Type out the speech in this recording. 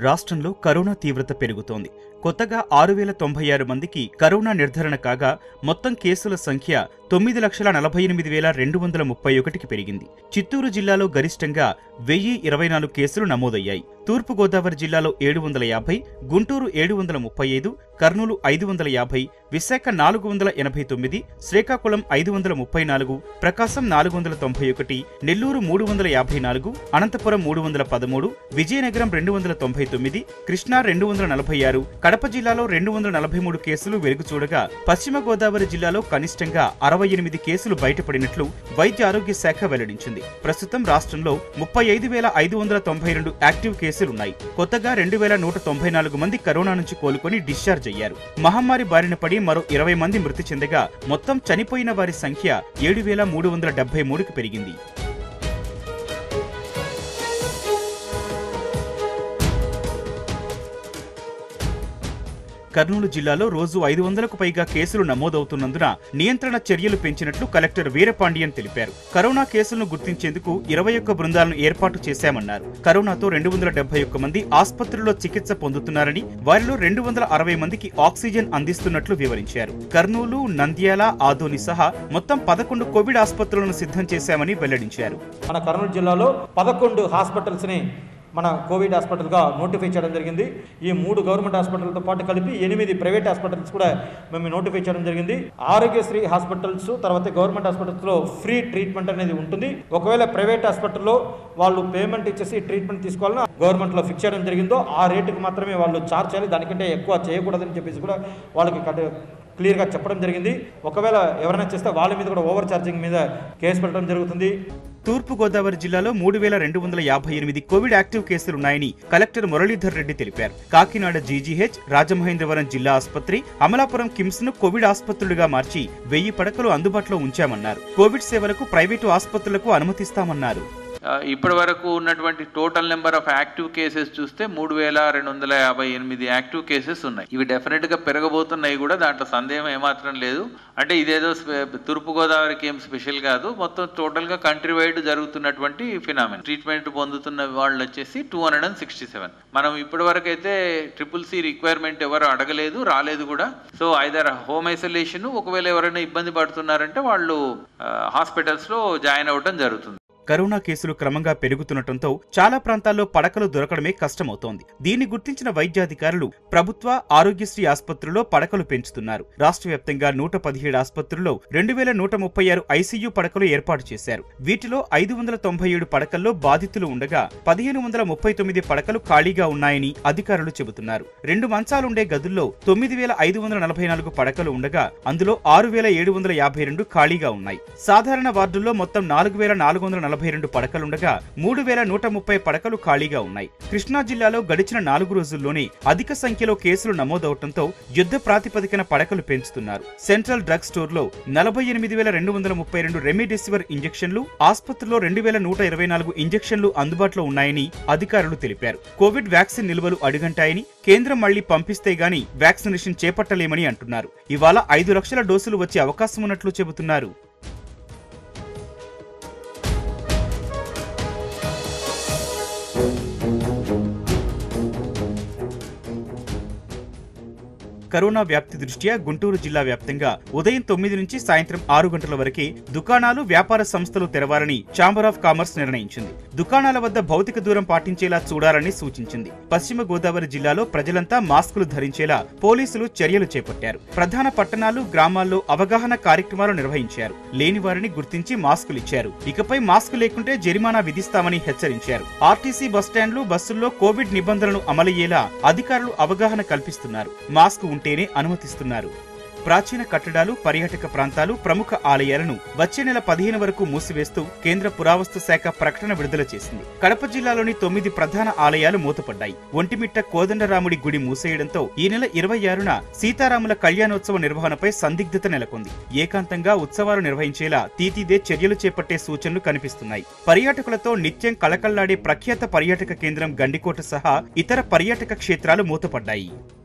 రాష్ట్రంలో కరోనా తీవ్రత పెరుగుతోంది కొత్తగా ఆరు వేల తొంభై ఆరు మందికి కరోనా నిర్ధారణ కాగా మొత్తం కేసుల సంఖ్య తొమ్మిది లక్షల నలభై ఎనిమిది వేల రెండు వందల ముప్పై ఒకటికి పెరిగింది చిత్తూరు జిల్లాలో గరిష్టంగా వెయ్యి ఇరవై నాలుగు కేసులు నమోదయ్యాయి తూర్పు గోదావరి జిల్లాలో ఏడు వందల యాభై గుంటూరు ఏడు వందల ముప్పై ఐదు కర్నూలు ఐదు వందల యాభై విశాఖ నాలుగు వందల ఎనభై తొమ్మిది శ్రీకాకుళం ఐదు వందల ముప్పై నాలుగు ప్రకాశం నాలుగు వందల తొంభై ఒకటి నెల్లూరు మూడు వందల యాభై నాలుగు అనంతపురం మూడు వందల పదమూడు విజయనగరం రెండు వందల తొంభై తొమ్మిది కృష్ణా రెండు వందల నలభై ఆరు కడప జిల్లాలో రెండు వందల నలభై మూడు కేసులు వెలుగు చూడగా పశ్చిమ గోదావరి జిల్లాలో కనిష్టంగా అరవై ఎనిమిది కేసులు బయటపడినట్లు వైద్య ఆరోగ్య శాఖ వెల్లడించింది ప్రస్తుతం రాష్ట్రంలో ముప్పై ఐదు వేల ఐదు వందల తొంభై రెండు యాక్టివ్ కేసులున్నాయి కొత్తగా రెండు వేల నూట తొంభై నాలుగు మంది కరోనా నుంచి కోలుకొని డిశ్చార్జ్ అయ్యారు మహమ్మారి బారిన పడి మరో ఇరవై మంది మృతి చెందగా మొత్తం చనిపోయిన వారి సంఖ్య ఏడు వేల మూడు వందల డెబ్బై మూడుకి పెరిగింది కర్నూలు జిల్లాలో రోజు ఐదు వందలకు పైగా కేసులు నమోదవుతున్నందున నియంత్రణ చర్యలు పెంచినట్లు కలెక్టర్ వీరపాండియన్ తెలిపారు కరోనా కేసులను గుర్తించేందుకు ఇరవై ఒక్క బృందాలను ఏర్పాటు చేశామన్నారు కరోనాతో రెండు వందల డెబ్బై ఒక్క మంది ఆసుపత్రిలో చికిత్స పొందుతున్నారని వారిలో రెండు వందల అరవై మందికి ఆక్సిజన్ అందిస్తున్నట్లు వివరించారు కర్నూలు నంద్యాల ఆదోని సహా మొత్తం పదకొండు కోవిడ్ ఆసుపత్రులను సిద్ధం చేశామని వెల్లడించారు మన కర్నూలు జిల్లాలో పదకొండు హాస్పిటల్స్ని మన కోవిడ్ హాస్పిటల్గా నోటిఫై చేయడం జరిగింది ఈ మూడు గవర్నమెంట్ హాస్పిటల్తో పాటు కలిపి ఎనిమిది ప్రైవేట్ హాస్పిటల్స్ కూడా మేము నోటిఫై చేయడం జరిగింది ఆరోగ్యశ్రీ హాస్పిటల్స్ తర్వాత గవర్నమెంట్ హాస్పిటల్స్లో ఫ్రీ ట్రీట్మెంట్ అనేది ఉంటుంది ఒకవేళ ప్రైవేట్ హాస్పిటల్లో వాళ్ళు పేమెంట్ ఇచ్చేసి ట్రీట్మెంట్ తీసుకోవాలని గవర్నమెంట్లో ఫిక్స్ చేయడం జరిగిందో ఆ రేటుకి మాత్రమే వాళ్ళు చార్జ్ చేయాలి దానికంటే ఎక్కువ చేయకూడదని చెప్పేసి కూడా వాళ్ళకి కట్ క్లియర్గా చెప్పడం జరిగింది ఒకవేళ ఎవరైనా చేస్తే వాళ్ళ మీద కూడా ఓవర్ ఛార్జింగ్ మీద కేసు పెట్టడం జరుగుతుంది తూర్పు గోదావరి జిల్లాలో మూడు వేల రెండు వందల యాభై ఎనిమిది కోవిడ్ యాక్టివ్ కేసులున్నాయని కలెక్టర్ మురళీధర్ రెడ్డి తెలిపారు కాకినాడ జీజీహెచ్ రాజమహేంద్రవరం జిల్లా ఆసుపత్రి అమలాపురం కిమ్స్ ను కోవిడ్ ఆసుపత్రులుగా మార్చి వెయ్యి పడకలు అందుబాటులో ఉంచామన్నారు కోవిడ్ సేవలకు ప్రైవేటు ఆసుపత్రులకు అనుమతిస్తామన్నారు ఆ, ఇప్పటి వరకు ఉన్నటువంటి total number of active cases చూస్తే మూడు వేల రెండు వందల యాభై ఎనిమిది యాక్టివ్ కేసెస్ ఉన్నాయి ఇవి డెఫినెట్ గా పెరగబోతున్నాయి కూడా దాంట్లో సందేహం ఏమాత్రం లేదు అంటే ఇదేదో స్పె- తూర్పు గోదావరికి ఏం స్పెషల్ కాదు మొత్తం టోటల్ గా కంట్రీ వైడ్ జరుగుతున్నటువంటి ఫినామిన్ ట్రీట్మెంట్ పొందుతున్న వాళ్ళు వచ్చేసి two hundred and sixty seven మనం ఇప్పటి వరకు అయితే ట్రిపుల్ సి రిక్వైర్మెంట్ ఎవరు అడగలేదు రాలేదు కూడా సో ఐదర్ హోమ్ ఐసోలేషన్ ఒకవేళ ఎవరైనా ఇబ్బంది పడుతున్నారంటే వాళ్ళు హాస్పిటల్స్ లో జాయిన్ అవ్వడం జరుగుతుంది కరోనా కేసులు క్రమంగా పెరుగుతుండటంతో చాలా ప్రాంతాల్లో పడకలు దొరకడమే కష్టమవుతోంది దీన్ని గుర్తించిన వైద్యాధికారులు ప్రభుత్వ ఆరోగ్యశ్రీ ఆసుపత్రుల్లో పడకలు పెంచుతున్నారు రాష్ట్ర వ్యాప్తంగా నూట పదిహేడు ఆసుపత్రుల్లో రెండు వేల నూట ముప్పై ఆరు ఐసీయూ పడకలు ఏర్పాటు చేశారు వీటిలో ఐదు వందల తొంభై ఏడు పడకల్లో బాధితులు ఉండగా పదిహేను వందల ముప్పై తొమ్మిది పడకలు ఖాళీగా ఉన్నాయని అధికారులు చెబుతున్నారు రెండు మంచాలుండే గదుల్లో తొమ్మిది వేల ఐదు వందల నలభై నాలుగు పడకలు ఉండగా అందులో ఆరు వేల ఏడు వందల యాభై రెండు ఖాళీగా ఉన్నాయి సాధారణ వార్డుల్లో మొత్తం నాలుగు వేల నాలుగు వందల నలభై రెండు పడకలుండగా మూడు వేల నూట ముప్పై పడకలు ఖాళీగా ఉన్నాయి కృష్ణా జిల్లాలో గడిచిన నాలుగు రోజుల్లోనే అధిక సంఖ్యలో కేసులు నమోదవడంతో యుద్ధ ప్రాతిపదికన పడకలు పెంచుతున్నారు సెంట్రల్ డ్రగ్ స్టోర్ లో నలభై ఎనిమిది వేల రెండు వందల ముప్పై రెండు రెమిడెసివిర్ ఇంజెక్షన్లు ఆసుపత్రిలో రెండు వేల నూట ఇరవై నాలుగు ఇంజెక్షన్లు అందుబాటులో ఉన్నాయని అధికారులు తెలిపారు కోవిడ్ వ్యాక్సిన్ నిల్వలు అడుగంటాయని కేంద్రం మళ్లీ పంపిస్తే గాని వ్యాక్సినేషన్ చేపట్టలేమని అంటున్నారు ఇవాళ ఐదు లక్షల డోసులు వచ్చే అవకాశం ఉన్నట్లు చెబుతున్నారు కరోనా వ్యాప్తి దృష్ట్యా గుంటూరు జిల్లా వ్యాప్తంగా ఉదయం తొమ్మిది నుంచి సాయంత్రం ఆరు గంటల వరకే దుకాణాలు వ్యాపార సంస్థలు తెరవాలని ఛాంబర్ ఆఫ్ కామర్స్ నిర్ణయించింది దుకాణాల వద్ద భౌతిక దూరం పాటించేలా చూడాలని సూచించింది పశ్చిమ గోదావరి జిల్లాలో ప్రజలంతా మాస్కులు ధరించేలా పోలీసులు చర్యలు చేపట్టారు ప్రధాన పట్టణాలు గ్రామాల్లో అవగాహన కార్యక్రమాలు నిర్వహించారు లేని వారిని గుర్తించి మాస్కులు ఇచ్చారు ఇకపై మాస్కు లేకుంటే జరిమానా విధిస్తామని హెచ్చరించారు ఆర్టీసీ బస్టాండ్లు బస్సుల్లో కోవిడ్ నిబంధనలు అమలయ్యేలా అధికారులు అవగాహన కల్పిస్తున్నారు మాస్క్ ఉంటేనే అనుమతిస్తున్నారు ప్రాచీన కట్టడాలు పర్యాటక ప్రాంతాలు ప్రముఖ ఆలయాలను వచ్చే నెల పదిహేను వరకు మూసివేస్తూ కేంద్ర పురావస్తు శాఖ ప్రకటన విడుదల చేసింది కడప జిల్లాలోని తొమ్మిది ప్రధాన ఆలయాలు మూతపడ్డాయి ఒంటిమిట్ట కోదండరాముడి గుడి మూసేయడంతో ఈ నెల ఇరవై ఆరున సీతారాముల కళ్యాణోత్సవ నిర్వహణపై సందిగ్ధత నెలకొంది ఏకాంతంగా ఉత్సవాలు నిర్వహించేలా తీతీదే చర్యలు చేపట్టే సూచనలు కనిపిస్తున్నాయి పర్యాటకులతో నిత్యం కళకళ్లాడే ప్రఖ్యాత పర్యాటక కేంద్రం గండికోట సహా ఇతర పర్యాటక క్షేత్రాలు మూతపడ్డాయి